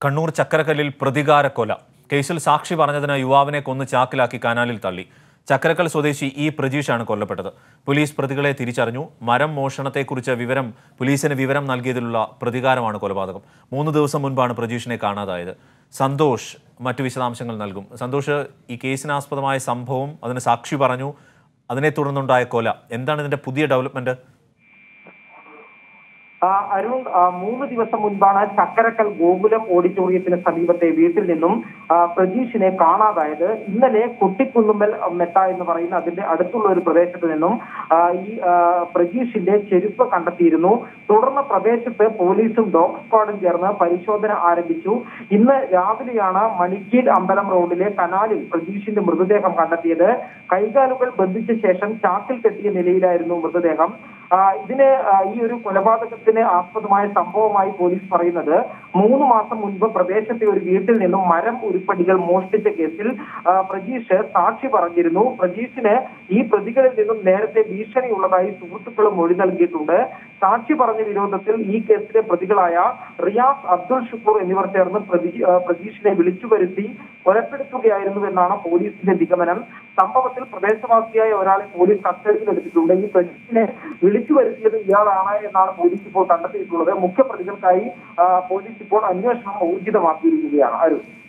കണ്ണൂർ ചക്കരക്കല്ലിൽ പ്രതികാര കൊല കേസിൽ സാക്ഷി പറഞ്ഞതിന് യുവാവിനെ കൊന്ന് ചാക്കിലാക്കി കനാലിൽ തള്ളി ചക്കരക്കൽ സ്വദേശി ഇ പ്രജീഷാണ് കൊല്ലപ്പെട്ടത് പോലീസ് പ്രതികളെ തിരിച്ചറിഞ്ഞു മരം മോഷണത്തെക്കുറിച്ച് വിവരം പോലീസിന് വിവരം നൽകിയതിലുള്ള പ്രതികാരമാണ് കൊലപാതകം മൂന്ന് ദിവസം മുൻപാണ് പ്രജീഷിനെ കാണാതായത് സന്തോഷ് മറ്റു വിശദാംശങ്ങൾ നൽകും സന്തോഷ് ഈ കേസിനാസ്പദമായ സംഭവം അതിന് സാക്ഷി പറഞ്ഞു അതിനെ തുടർന്നുണ്ടായ കൊല എന്താണ് ഇതിന്റെ പുതിയ ഡെവലപ്മെന്റ് ആ, അരുൺ ആ, മൂന്ന് ദിവസം മുൻപാണ് ചക്കരക്കൽ ഗോകുലം ഓഡിറ്റോറിയത്തിന് സമീപത്തെ വീട്ടിൽ നിന്നും ആ, പ്രജീഷിനെ കാണാതായത് ഇന്നലെ കുട്ടിക്കുന്നുമ്മൽ മെത്ത എന്ന് പറയുന്ന അതിന്റെ അടുത്തുള്ള ഒരു പ്രദേശത്ത് നിന്നും ആ, ഈ ആ, പ്രജീഷിന്റെ ചെരുപ്പ് കണ്ടെത്തിയിരുന്നു തുടർന്ന് പ്രദേശത്ത് പോലീസും ഡോഗ് സ്ക്വാഡും ചേർന്ന് പരിശോധന ആരംഭിച്ചു ഇന്ന് രാവിലെയാണ് മണിക്കീൽ അമ്പലം റോഡിലെ കനാലിൽ പ്രജീഷിന്റെ മൃതദേഹം കണ്ടെത്തിയത് കൈകാലുകൾ ബന്ധിച്ച ശേഷം ചാക്കിൽ കെട്ടിയ നിലയിലായിരുന്നു മൃതദേഹം ആ, ഇതിന് ആ, ഈ ഒരു കൊലപാതകത്തിന് ആസ്പദമായ സംഭവമായി പോലീസ് പറയുന്നത് മൂന്ന് മാസം മുൻപ് പ്രദേശത്തെ ഒരു വീട്ടിൽ നിന്നും മരം ഉരുപ്പടികൾ മോഷ്ടിച്ച കേസിൽ ആ, പ്രജീഷ് സാക്ഷി പറഞ്ഞിരുന്നു പ്രജീഷിന് ഈ പ്രതികളിൽ നിന്നും നേരത്തെ ഭീഷണിയുള്ളതായി സുഹൃത്തുക്കളും മൊഴി നൽകിയിട്ടുണ്ട് സാക്ഷി പറഞ്ഞ വിരോധത്തിൽ ഈ കേസിലെ പ്രതികളായ റിയാസ് അബ്ദുൾ ഷുക്കൂർ എന്നിവർ ചേർന്ന് പ്രതി- ആ, പ്രജീഷിനെ വിളിച്ചു വരുത്തി കൊലപ്പെടുത്തുകയായിരുന്നു എന്നാണ് പോലീസിന്റെ നിഗമനം സംഭവത്തിൽ പ്രദേശവാസിയായ ഒരാളെ പോലീസ് കസ്റ്റഡിയിലെടുത്തിട്ടുണ്ട് ഈ പ്രജീഷിനെ വിളിച്ചു വരുത്തിയത് ഇയാളാണ് എന്നാണ് പോലീസ് ഇപ്പോൾ കണ്ടെത്തിയിട്ടുള്ളത് മുഖ്യ പ്രതികൾക്കായി ആ, പോലീസ് ഇപ്പോൾ അന്വേഷണം ഊർജിതമാക്കിയിരിക്കുകയാണ് അരുൺ